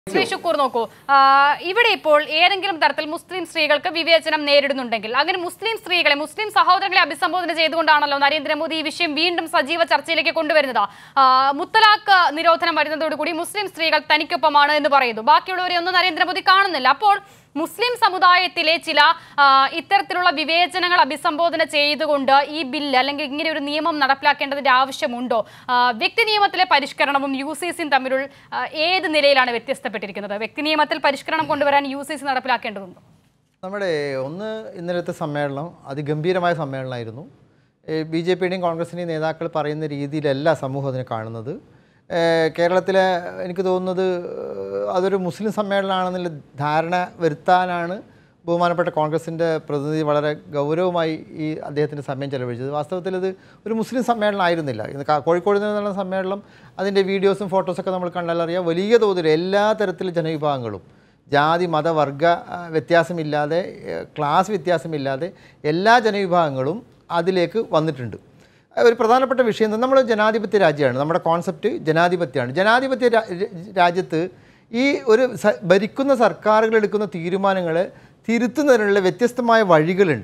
ശ്രീ ഷുക്കൂർ നോക്കൂ ആ, ഇവിടെ ഇപ്പോൾ ഏതെങ്കിലും തരത്തിൽ മുസ്ലിം സ്ത്രീകൾക്ക് വിവേചനം നേരിടുന്നുണ്ടെങ്കിൽ അങ്ങനെ മുസ്ലിം സ്ത്രീകളെ മുസ്ലിം സഹോദരങ്ങളെ അഭിസംബോധന ചെയ്തുകൊണ്ടാണല്ലോ നരേന്ദ്രമോദി ഈ വിഷയം വീണ്ടും സജീവ ചർച്ചയിലേക്ക് കൊണ്ടുവരുന്നത് ആ, മുത്തലാഖ് നിരോധനം വരുന്നതോടുകൂടി മുസ്ലിം സ്ത്രീകൾ തനിക്കൊപ്പമാണ് എന്ന് പറയുന്നു ബാക്കിയുള്ളവരെ ഒന്നും നരേന്ദ്രമോദി കാണുന്നില്ല അപ്പോൾ മുസ്ലിം സമുദായത്തിലെ ചില ആ, ഇത്തരത്തിലുള്ള വിവേചനങ്ങൾ അഭിസംബോധന ചെയ്തുകൊണ്ട് ഈ ബില്ല് അല്ലെങ്കിൽ ഇങ്ങനെ ഒരു നിയമം നടപ്പിലാക്കേണ്ടതിന്റെ ആവശ്യമുണ്ടോ ആ, വ്യക്തി നിയമത്തിലെ പരിഷ്കരണവും യു സി സിയും തമ്മിലുള്ള ആ, ഏത് നിലയിലാണ് വ്യത്യസ്തപ്പെട്ടിരിക്കുന്നത് വ്യക്തി നിയമത്തിൽ പരിഷ്കരണം കൊണ്ടുവരാൻ യു സി സി നടപ്പിലാക്കേണ്ടതുണ്ടോ നമ്മുടെ ഒന്ന് ഇന്നലത്തെ സമ്മേളനം അതിഗംഭീരമായ സമ്മേളനമായിരുന്നു ബി ജെ പിയുടെയും കോൺഗ്രസിൻ്റെയും നേതാക്കൾ പറയുന്ന രീതിയിലല്ല സമൂഹം അതിനെ കാണുന്നത് ഏഹ് കേരളത്തിലെ എനിക്ക് തോന്നുന്നത് ഏഹ് അതൊരു മുസ്ലിം സമ്മേളനമാണെന്നുള്ള ധാരണ വരുത്താനാണ് ബഹുമാനപ്പെട്ട കോൺഗ്രസിൻ്റെ പ്രതിനിധി വളരെ ഗൗരവമായി ഈ അദ്ദേഹത്തിൻ്റെ സമയം ചെലവഴിച്ചത് വാസ്തവത്തിൽ ഇത് ഒരു മുസ്ലിം സമ്മേളനം ആയിരുന്നില്ല ഇന്ന് കാ- കോഴിക്കോട് നിന്നുള്ള സമ്മേളനം അതിൻ്റെ വീഡിയോസും ഫോട്ടോസൊക്കെ നമ്മൾ കണ്ടാൽ അറിയാം വലിയ തോതിൽ എല്ലാ തരത്തിലും ജനവിഭാഗങ്ങളും ജാതി മത വർഗ ആ, വ്യത്യാസമില്ലാതെ ഏ, ക്ലാസ് വ്യത്യാസമില്ലാതെ എല്ലാ ജനവിഭാഗങ്ങളും അതിലേക്ക് വന്നിട്ടുണ്ട് ആ, ഒരു പ്രധാനപ്പെട്ട വിഷയം എന്താ? നമ്മൾ ജനാധിപത്യ രാജ്യമാണ് നമ്മുടെ കോൺസെപ്റ്റ് ജനാധിപത്യമാണ് ജനാധിപത്യ രാ- രാ- രാജ്യത്ത് ഈ ഒരു സ- ഭരിക്കുന്ന സർക്കാരുകൾ എടുക്കുന്ന തീരുമാനങ്ങളെ തിരുത്തുന്നതിനുള്ള വ്യത്യസ്തമായ വഴികളുണ്ട്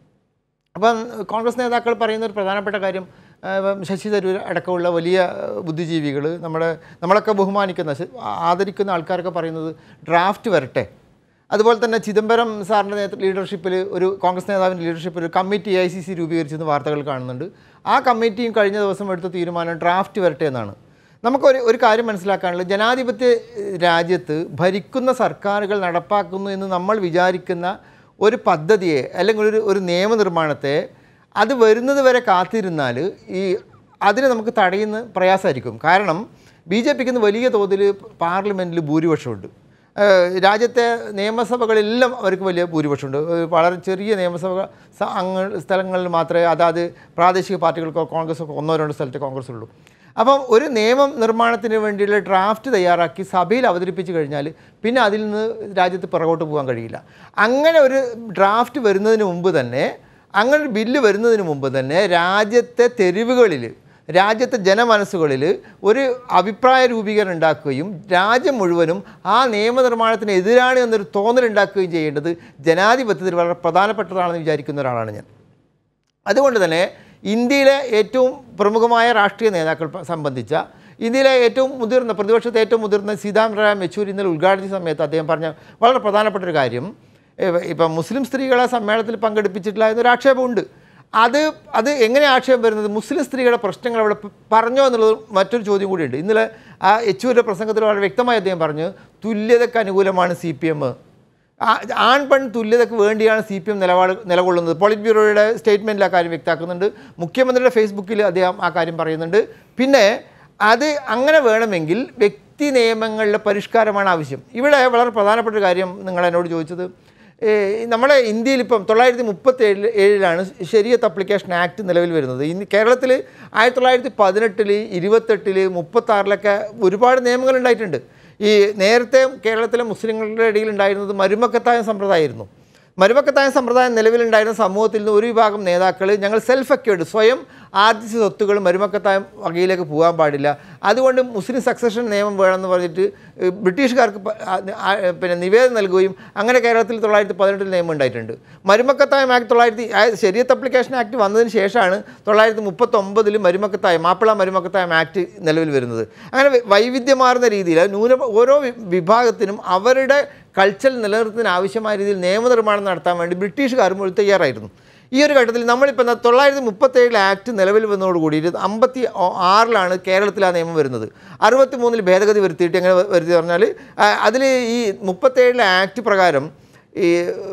അപ്പം കോൺഗ്രസ് നേതാക്കൾ പറയുന്ന ഒരു പ്രധാനപ്പെട്ട കാര്യം ആ, ഇപ്പം ശശി തരൂർ അടക്കമുള്ള വലിയ ബുദ്ധിജീവികൾ നമ്മുടെ നമ്മളൊക്കെ ബഹുമാനിക്കുന്ന ശ- ആദരിക്കുന്ന ആൾക്കാരൊക്കെ പറയുന്നത് ഡ്രാഫ്റ്റ് വരട്ടെ അതുപോലെ തന്നെ ചിദംബരം സാറിൻ്റെ നേതൃ ലീഡർഷിപ്പിൽ ഒരു കോൺഗ്രസ് നേതാവിൻ്റെ ലീഡർഷിപ്പിൽ ഒരു കമ്മിറ്റി ഐ സി സി രൂപീകരിച്ചെന്ന് വാർത്തകൾ കാണുന്നുണ്ട് ആ കമ്മിറ്റിയും കഴിഞ്ഞ ദിവസം എടുത്ത തീരുമാനം ഡ്രാഫ്റ്റ് വരട്ടെ എന്നാണ് നമുക്കൊരു ഒരു കാര്യം മനസ്സിലാക്കാനുള്ളത് ജനാധിപത്യ ഏഹ്, രാജ്യത്ത് ഭരിക്കുന്ന സർക്കാരുകൾ നടപ്പാക്കുന്നു എന്ന് നമ്മൾ വിചാരിക്കുന്ന ഒരു പദ്ധതിയെ അല്ലെങ്കിൽ ഒരു ഒരു നിയമനിർമ്മാണത്തെ അത് വരുന്നത് വരെ കാത്തിരുന്നാൽ ഈ അതിന് നമുക്ക് തടയുന്ന പ്രയാസമായിരിക്കും കാരണം ബി ജെ പിക്ക് വലിയ തോതിൽ പാർലമെൻറ്റിൽ ഭൂരിപക്ഷമുണ്ട് ഏഹ് രാജ്യത്തെ നിയമസഭകളെല്ലാം അവർക്ക് വലിയ ഭൂരിപക്ഷമുണ്ട് ഏഹ് വളരെ ചെറിയ നിയമസഭ സ- അങ്ങ് സ്ഥലങ്ങളിൽ മാത്രമേ അതാത് പ്രാദേശിക പാർട്ടികൾക്കോ കോൺഗ്രസ്സോ ഒന്നോ രണ്ടോ സ്ഥലത്തെ കോൺഗ്രസ് ഉള്ളൂ അപ്പം ഒരു നിയമം നിർമ്മാണത്തിന് വേണ്ടിയുള്ള ഡ്രാഫ്റ്റ് തയ്യാറാക്കി സഭയിൽ അവതരിപ്പിച്ച് കഴിഞ്ഞാൽ പിന്നെ അതിൽ നിന്ന് രാജ്യത്ത് പുറകോട്ട് പോകാൻ കഴിയില്ല അങ്ങനെ ഒരു ഡ്രാഫ്റ്റ് വരുന്നതിന് മുമ്പ് തന്നെ അങ്ങനെ ഒരു ബില്ല് വരുന്നതിന് മുമ്പ് തന്നെ രാജ്യത്തെ തെരുവുകളിൽ രാജ്യത്തെ ജനമനസ്സുകളിൽ ഒരു അഭിപ്രായ രൂപീകരണം ഉണ്ടാക്കുകയും രാജ്യം മുഴുവനും ആ നിയമനിർമ്മാണത്തിന് എതിരാണ് എന്നൊരു തോന്നലുണ്ടാക്കുകയും ചെയ്യേണ്ടത് ജനാധിപത്യത്തിൽ വളരെ പ്രധാനപ്പെട്ടതാണെന്ന് വിചാരിക്കുന്ന ഒരാളാണ് ഞാൻ അതുകൊണ്ട് തന്നെ ഇന്ത്യയിലെ ഏറ്റവും പ്രമുഖമായ രാഷ്ട്രീയ നേതാക്കൾ പ- സംബന്ധിച്ച ഇന്ത്യയിലെ ഏറ്റവും മുതിർന്ന പ്രതിപക്ഷത്തെ ഏറ്റവും മുതിർന്ന സീതാറാം യെച്ചൂരി ഇന്നലെ ഉദ്ഘാടന സമയത്ത് അദ്ദേഹം പറഞ്ഞ വളരെ പ്രധാനപ്പെട്ട ഒരു കാര്യം ഇവ- ഇപ്പം മുസ്ലിം സ്ത്രീകളെ സമ്മേളനത്തിൽ പങ്കെടുപ്പിച്ചിട്ടില്ല എന്നൊരു ആക്ഷേപമുണ്ട് അത് അത് എങ്ങനെ ആക്ഷേപം വരുന്നത് മുസ്ലിം സ്ത്രീകളുടെ പ്രശ്നങ്ങൾ അവിടെ പ- പറഞ്ഞോ എന്നുള്ളത് മറ്റൊരു ചോദ്യം കൂടിയുണ്ട് ഇന്നലെ ആ യെച്ചൂരിയുടെ പ്രസംഗത്തിൽ വളരെ വ്യക്തമായി അദ്ദേഹം പറഞ്ഞു തുല്യതയ്ക്ക് അനുകൂലമാണ് സി പി എം ആ- ആൺ പെൺ തുല്യതയ്ക്ക് വേണ്ടിയാണ് സി പി എം നിലപാട് നിലകൊള്ളുന്നത് പോളിറ്റ് ബ്യൂറോയുടെ സ്റ്റേറ്റ്മെൻറ്റിൽ ആ കാര്യം വ്യക്തമാക്കുന്നുണ്ട് മുഖ്യമന്ത്രിയുടെ ഫേസ്ബുക്കിൽ അദ്ദേഹം ആ കാര്യം പറയുന്നുണ്ട് പിന്നെ അത് അങ്ങനെ വേണമെങ്കിൽ വ്യക്തി നിയമങ്ങളിലെ പരിഷ്കാരമാണ് ആവശ്യം ഇവിടെ വളരെ പ്രധാനപ്പെട്ട ഒരു കാര്യം നിങ്ങൾ എന്നോട് ചോദിച്ചത് ഏ, നമ്മുടെ ഇന്ത്യയിൽ ഇപ്പം തൊള്ളായിരത്തി മുപ്പത്തി ഏഴിൽ ഏഴിലാണ് ശരിയത്ത് അപ്ലിക്കേഷൻ ആക്ട് നിലവിൽ വരുന്നത് ഇന്ന് കേരളത്തിൽ ആയിരത്തി തൊള്ളായിരത്തി പതിനെട്ടിൽ ഇരുപത്തെട്ടിൽ മുപ്പത്താറിലൊക്കെ ഒരുപാട് നിയമങ്ങൾ ഉണ്ടായിട്ടുണ്ട് ഈ നേരത്തെ കേരളത്തിലെ മുസ്ലിങ്ങളുടെ ഇടയിൽ ഉണ്ടായിരുന്നത് മരുമക്കത്തായ സമ്പ്രദായമായിരുന്നു മരുമക്കത്തായ സമ്പ്രദായം നിലവിലുണ്ടായിരുന്ന സമൂഹത്തിൽ നിന്ന് ഒരു വിഭാഗം നേതാക്കൾ ഞങ്ങൾ സെൽഫ് അക്വേർഡ് സ്വയം ആർജിച്ച സ്വത്തുകൾ മരുമക്കത്തായ വകയിലേക്ക് പോകാൻ പാടില്ല അതുകൊണ്ട് മുസ്ലിം സക്സഷൻ നിയമം വേണമെന്ന് പറഞ്ഞിട്ട് ഏഹ്, ബ്രിട്ടീഷുകാർക്ക് പ- ആ- ആ- പിന്നെ നിവേദനം നൽകുകയും അങ്ങനെ കേരളത്തിൽ തൊള്ളായിരത്തി പതിനെട്ടിൽ നിയമം ഉണ്ടായിട്ടുണ്ട് മരുമക്കത്തായം ആക്ട് തൊള്ളായിരത്തി ശരിയത്ത് അപ്ലിക്കേഷൻ ആക്ട് വന്നതിന് ശേഷമാണ് തൊള്ളായിരത്തി മുപ്പത്തൊമ്പതിൽ മരുമക്കത്തായം മാപ്പിള മരുമക്കത്തായം ആക്ട് നിലവിൽ വരുന്നത് അങ്ങനെ വൈ- വൈവിധ്യമാർന്ന രീതിയിൽ ന്യൂന ഓരോ വി- വിഭാഗത്തിനും അവരുടെ കൾച്ചർ നിലനിർത്തുന്നതിന് ആവശ്യമായ രീതിയിൽ നിയമനിർമ്മാണം നടത്താൻ വേണ്ടി ബ്രിട്ടീഷുകാർ മുഴുവൻ തയ്യാറായിരുന്നു ഈ ഒരു ഘട്ടത്തിൽ നമ്മളിപ്പോൾ എന്താ തൊള്ളായിരത്തി മുപ്പത്തേഴിൽ ആക്ട് നിലവിൽ വന്നതോടുകൂടി ഇത് അമ്പത്തി ആറിലാണ് കേരളത്തിൽ ആ നിയമം വരുന്നത് അറുപത്തി മൂന്നിൽ ഭേദഗതി വരുത്തിയിട്ട് എങ്ങനെ വരുത്തി പറഞ്ഞാൽ അതിൽ ഈ മുപ്പത്തേഴിലെ ആക്ട് പ്രകാരം ഈ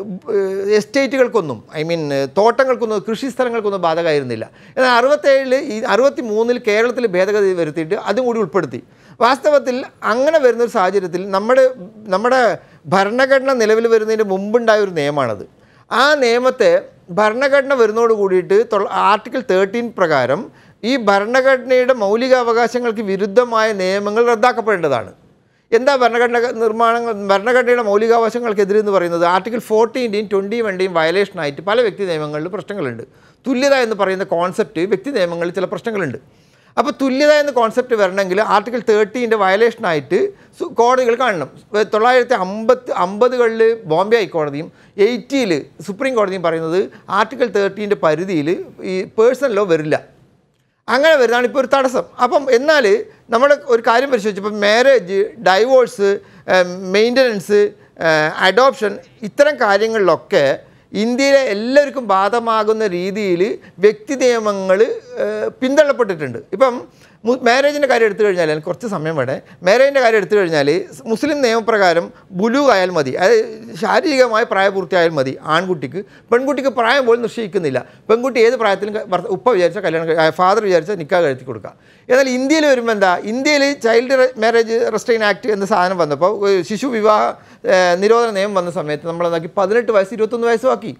എസ്റ്റേറ്റുകൾക്കൊന്നും ഐ മീൻ തോട്ടങ്ങൾക്കൊന്നും കൃഷി സ്ഥലങ്ങൾക്കൊന്നും ബാധകമായിരുന്നില്ല എന്നാൽ അറുപത്തേഴിൽ ഈ അറുപത്തി മൂന്നിൽ കേരളത്തിൽ ഭേദഗതി വരുത്തിയിട്ട് അതും കൂടി ഉൾപ്പെടുത്തി വാസ്തവത്തിൽ അങ്ങനെ വരുന്നൊരു സാഹചര്യത്തിൽ നമ്മുടെ നമ്മുടെ ഭരണഘടന നിലവിൽ വരുന്നതിന് മുമ്പുണ്ടായ ഒരു നിയമമാണത് ആ നിയമത്തെ ഭരണഘടന വരുന്നതോട് കൂടിയിട്ട് തൊള്ള ആർട്ടിക്കിൾ തേർട്ടീൻ പ്രകാരം ഈ ഭരണഘടനയുടെ മൗലികാവകാശങ്ങൾക്ക് വിരുദ്ധമായ നിയമങ്ങൾ റദ്ദാക്കപ്പെടേണ്ടതാണ് എന്താ ഭരണഘടന നിർമ്മാണങ്ങൾ ഭരണഘടനയുടെ മൗലികാവകാശങ്ങൾക്കെതിരെ എന്ന് പറയുന്നത് ആർട്ടിക്കിൾ ഫോർട്ടീൻ്റെയും ട്വൻറ്റി വണ്ടിയും വയലേഷനായിട്ട് പല വ്യക്തി നിയമങ്ങളിൽ പ്രശ്നങ്ങളുണ്ട് തുല്യത എന്ന് പറയുന്ന കോൺസെപ്റ്റ് വ്യക്തി നിയമങ്ങളിൽ ചില പ്രശ്നങ്ങളുണ്ട് അപ്പോൾ തുല്യത എന്ന കോൺസെപ്റ്റ് വരണമെങ്കിൽ ആർട്ടിക്കിൾ തേർട്ടീൻ്റെ വയലേഷനായിട്ട് സു- കോടതികൾ കാണണം ഏ, തൊള്ളായിരത്തി അമ്പത്തി അമ്പതുകളിൽ ബോംബെ ഹൈക്കോടതിയും എയ്റ്റിയിൽ സുപ്രീം കോടതിയും പറയുന്നത് ആർട്ടിക്കിൾ തേർട്ടീൻ്റെ പരിധിയിൽ ഈ പേഴ്സണൽ ലോ വരില്ല അങ്ങനെ വരുന്നതാണ് ഇപ്പോൾ ഒരു തടസ്സം അപ്പം എന്നാൽ നമ്മൾ ഒരു കാര്യം പരിശോധിച്ചപ്പോൾ മാരേജ് ഡൈവോഴ്സ് മെയിൻ്റനൻസ് അഡോപ്ഷൻ ഇത്തരം കാര്യങ്ങളിലൊക്കെ ഇന്ത്യയിലെ എല്ലാവർക്കും ബാധകമാകുന്ന രീതിയിൽ വ്യക്തി നിയമങ്ങൾ പിന്തള്ളപ്പെട്ടിട്ടുണ്ട് ഇപ്പം മാരേജിൻ്റെ കാര്യം എടുത്തു കഴിഞ്ഞാൽ എനിക്ക് കുറച്ച് സമയം വേണേ മാരേജിൻ്റെ കാര്യം എടുത്തു കഴിഞ്ഞാൽ മുസ്ലിം നിയമപ്രകാരം ബുലു ആയാൽ മതി അതായത് ശാരീരികമായ പ്രായപൂർത്തിയായാൽ മതി ആൺകുട്ടിക്ക് പെൺകുട്ടിക്ക് പ്രായം പോലും നിശ്ചയിക്കുന്നില്ല പെൺകുട്ടി ഏത് പ്രായത്തിലും ക- ഭർത്ത- ഉപ്പ വിചാരിച്ച കല്യാണം ഫാദർ വിചാരിച്ച നിക്കാഹ് കഴിത്തി കൊടുക്കുക എന്നാൽ ഇന്ത്യയിൽ വരുമ്പോൾ എന്താ ഇന്ത്യയിൽ ചൈൽഡ് മാരേജ് റെസ്ട്രെയിൻ ആക്ട് എന്ന സാധനം വന്നപ്പോൾ ഒരു ശിശു വിവാഹ ഏഹ്, നിരോധന നിയമം വന്ന സമയത്ത് നമ്മളെന്താക്കി പതിനെട്ട് വയസ്സ് ഇരുപത്തൊന്ന് വയസ്സുമാക്കി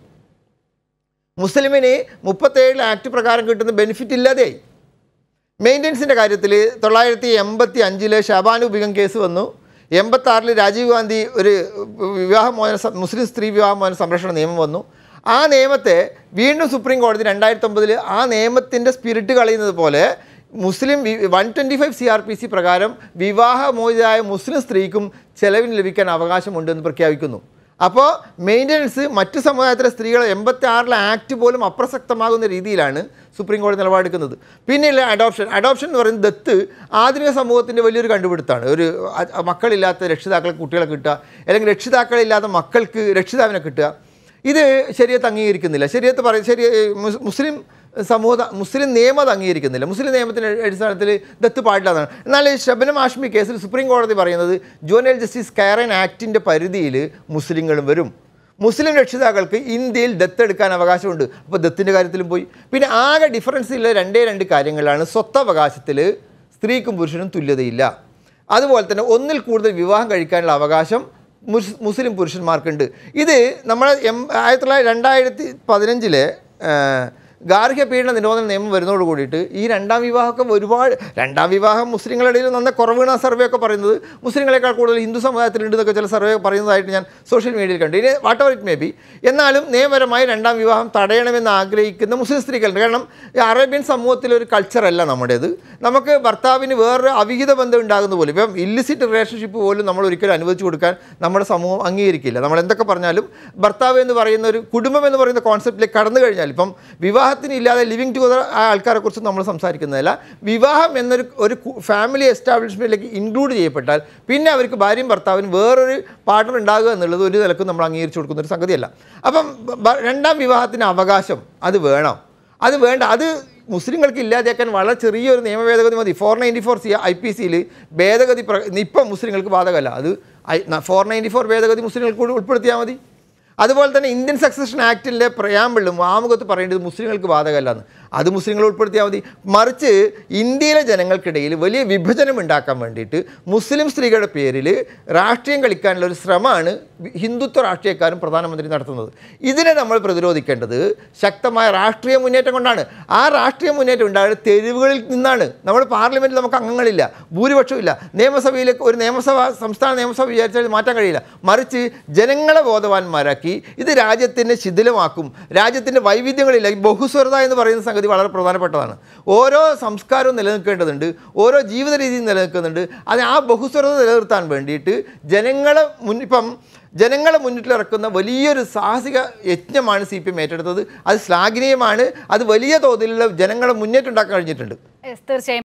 മുസ്ലിമിന് മുപ്പത്തേഴിൽ ആക്ട് പ്രകാരം കിട്ടുന്ന ബെനിഫിറ്റ് ഇല്ലാതെയായി മെയിൻ്റനൻസിൻ്റെ കാര്യത്തിൽ തൊള്ളായിരത്തി എൺപത്തി അഞ്ചിലെ ഷാബാനുബികം കേസ് വന്നു എൺപത്തി ആറിൽ രാജീവ് ഗാന്ധി ഒരു വിവാഹമോചന സം- മുസ്ലിം സ്ത്രീ വിവാഹമോചന സംരക്ഷണ നിയമം വന്നു ആ നിയമത്തെ വീണ്ടും സുപ്രീം കോടതി രണ്ടായിരത്തി ഒമ്പതിൽ ആ നിയമത്തിൻ്റെ സ്പിരിറ്റ് കളയുന്നത് പോലെ മുസ്ലിം one twenty five C R P C പ്രകാരം വിവാഹമോചിതയായ മുസ്ലിം സ്ത്രീക്കും ചെലവിന് ലഭിക്കാൻ അവകാശമുണ്ടെന്ന് പ്രഖ്യാപിക്കുന്നു അപ്പോൾ മെയിൻ്റനൻസ് മറ്റ് സമുദായത്തിലെ സ്ത്രീകൾ എൺപത്തി ആറിലെ ആക്ട് പോലും അപ്രസക്തമാകുന്ന രീതിയിലാണ് സുപ്രീം കോടതി നിലപാടെടുക്കുന്നത് പിന്നെയുള്ള അഡോപ്ഷൻ അഡോപ്ഷൻ എന്ന് പറയുന്നത് ദത്ത് ആധുനിക സമൂഹത്തിൻ്റെ വലിയൊരു കണ്ടുപിടുത്തമാണ് ഒരു അ- അ- മക്കളില്ലാത്ത രക്ഷിതാക്കൾക്ക് കുട്ടികളെ കിട്ടുക അല്ലെങ്കിൽ രക്ഷിതാക്കളില്ലാത്ത മക്കൾക്ക് രക്ഷിതാവിനെ കിട്ടുക ഇത് ശരിയത്ത് അംഗീകരിക്കുന്നില്ല ശരിയത്ത് പറയും ശരി മുസ്- മുസ്ലിം സമൂഹ മുസ്ലിം നിയമം അത് അംഗീകരിക്കുന്നില്ല മുസ്ലിം നിയമത്തിൻ്റെ അടിസ്ഥാനത്തിൽ ദത്ത് പാടില്ല എന്നാണ് എന്നാൽ ഈ ശബനം ആഷ്മി കേസിൽ സുപ്രീം കോടതി പറയുന്നത് ജൂനിയർ ജസ്റ്റിസ് കയറൻ ആക്ടിൻ്റെ പരിധിയിൽ മുസ്ലിങ്ങളും വരും മുസ്ലിം രക്ഷിതാക്കൾക്ക് ഇന്ത്യയിൽ ദത്തെടുക്കാൻ അവകാശമുണ്ട് അപ്പോൾ ദത്തിൻ്റെ കാര്യത്തിലും പോയി പിന്നെ ആകെ ഡിഫറൻസ് ഉള്ള രണ്ടേ രണ്ട് കാര്യങ്ങളാണ് സ്വത്തവകാശത്തിൽ സ്ത്രീക്കും പുരുഷനും തുല്യതയില്ല അതുപോലെ തന്നെ ഒന്നിൽ കൂടുതൽ വിവാഹം കഴിക്കാനുള്ള അവകാശം മുസ് മുസ്ലിം പുരുഷന്മാർക്കുണ്ട് ഇത് നമ്മൾ എം ആയിരത്തി തൊള്ളായിരത്തി രണ്ടായിരത്തി പതിനഞ്ചിലെ ഗാർഹിക പീഡന നിരോധന നിയമം വരുന്നതോട് കൂടിയിട്ട് ഈ രണ്ടാം വിവാഹമൊക്കെ ഒരുപാട് രണ്ടാം വിവാഹം മുസ്ലിങ്ങളുടെ ഇടയിൽ നന്ന കുറവാണ് സർവേ ഒക്കെ പറയുന്നത് മുസ്ലിങ്ങളെക്കാൾ കൂടുതൽ ഹിന്ദു സമുദായത്തിലുണ്ട് എന്നൊക്കെ ചില സർവേ പറയുന്നതായിട്ട് ഞാൻ സോഷ്യൽ മീഡിയയിൽ കണ്ടു ഇനി what ever it may be എന്നാലും നിയമപരമായി രണ്ടാം വിവാഹം തടയണമെന്ന് ആഗ്രഹിക്കുന്ന മുസ്ലിം സ്ത്രീകളുണ്ട് കാരണം ഈ അറേബ്യൻ സമൂഹത്തിലൊരു കൾച്ചറല്ല നമ്മുടേത് നമുക്ക് ഭർത്താവിന് വേറൊരു അവിഹിത ബന്ധം ഉണ്ടാകുന്ന പോലും ഇപ്പം ഇല്ലിസിറ്റ് റിലേഷൻഷിപ്പ് പോലും നമ്മൾ ഒരിക്കലും അനുവദിച്ചു കൊടുക്കാൻ നമ്മുടെ സമൂഹം അംഗീകരിക്കില്ല നമ്മൾ എന്തൊക്കെ പറഞ്ഞാലും ഭർത്താവ് എന്ന് പറയുന്ന ഒരു കുടുംബം എന്ന് പറയുന്ന കോൺസെപ്റ്റിലേക്ക് കടന്നു കഴിഞ്ഞാൽ ഇപ്പം വിവാഹത്തിന് ഇല്ലാതെ ലിവിങ് ടുഗദർ ആ ആൾക്കാരെ കുറിച്ച് നമ്മൾ സംസാരിക്കുന്നതല്ല വിവാഹം എന്നൊരു ഒരു ഫാമിലി എസ്റ്റാബ്ലിഷ്മെൻറ്റിലേക്ക് ഇൻക്ലൂഡ് ചെയ്യപ്പെട്ടാൽ പിന്നെ അവർക്ക് ഭാര്യയും ഭർത്താവിനും വേറൊരു പാർട്ണർ ഉണ്ടാകുക എന്നുള്ളത് ഒരു നിലക്കും നമ്മൾ അംഗീകരിച്ചു കൊടുക്കുന്ന ഒരു സംഗതിയല്ല അപ്പം ബ- രണ്ടാം വിവാഹത്തിന് അവകാശം അത് വേണം അത് വേണ്ട അത് മുസ്ലിങ്ങൾക്ക് ഇല്ലാതെയാക്കാൻ വളരെ ചെറിയൊരു നിയമ ഭേദഗതി മതി four ninety four C I P സിയിൽ ഭേദഗതി പ്ര ഇപ്പം മുസ്ലിങ്ങൾക്ക് ബാധകമല്ല അത് ഫോർ നയൻറ്റി ഫോർ ഭേദഗതി മുസ്ലിങ്ങൾക്ക് കൂടി ഉൾപ്പെടുത്തിയാൽ മതി അതുപോലെ തന്നെ ഇന്ത്യൻ സക്സഷൻ ആക്ടിൻ്റെ പ്രയാമ്പിളും ആമുഖത്ത് പറയേണ്ടത് മുസ്ലിങ്ങൾക്ക് ബാധകമല്ലെന്ന് അത് മുസ്ലിങ്ങൾ ഉൾപ്പെടുത്തിയാൽ മതി മറിച്ച് ഇന്ത്യയിലെ ജനങ്ങൾക്കിടയിൽ വലിയ വിഭജനം ഉണ്ടാക്കാൻ വേണ്ടിയിട്ട് മുസ്ലിം സ്ത്രീകളുടെ പേരിൽ രാഷ്ട്രീയം കളിക്കാനുള്ള ഒരു ശ്രമമാണ് ഹിന്ദുത്വ രാഷ്ട്രീയക്കാരും പ്രധാനമന്ത്രി നടത്തുന്നത് ഇതിനെ നമ്മൾ പ്രതിരോധിക്കേണ്ടത് ശക്തമായ രാഷ്ട്രീയ മുന്നേറ്റം കൊണ്ടാണ് ആ രാഷ്ട്രീയ മുന്നേറ്റം ഉണ്ടായത് തെരുവുകളിൽ നിന്നാണ് നമ്മൾ പാർലമെൻറ്റിൽ നമുക്ക് അംഗങ്ങളില്ല ഭൂരിപക്ഷമില്ല നിയമസഭയിലേക്ക് ഒരു നിയമസഭ സംസ്ഥാന നിയമസഭ വിചാരിച്ചാൽ ഇത് മാറ്റാൻ കഴിയില്ല മറിച്ച് ജനങ്ങളെ ബോധവാന്മാരാക്കി ഇത് രാജ്യത്തിനെ ശിഥിലമാക്കും രാജ്യത്തിൻ്റെ വൈവിധ്യങ്ങളില്ല ഈ ബഹുസ്വരത എന്ന് പറയുന്ന സംഗതി വളരെ പ്രധാനപ്പെട്ടതാണ് ഓരോ സംസ്കാരവും നിലനിൽക്കേണ്ടതുണ്ട് ഓരോ ജീവിത രീതിയും നിലനിൽക്കുന്നുണ്ട് അത് ആ ബഹുസ്വരത നിലനിർത്താൻ വേണ്ടിയിട്ട് ജനങ്ങളെ മുൻ ഇപ്പം ജനങ്ങളെ മുന്നിട്ടിറക്കുന്ന വലിയൊരു സാഹസിക യജ്ഞമാണ് സി പി എം ഏറ്റെടുത്തത് അത് ശ്ലാഘനീയമാണ് അത് വലിയ തോതിലുള്ള ജനങ്ങളെ മുന്നേറ്റം ഉണ്ടാക്കാൻ കഴിഞ്ഞിട്ടുണ്ട് Yes, തീർച്ചയായും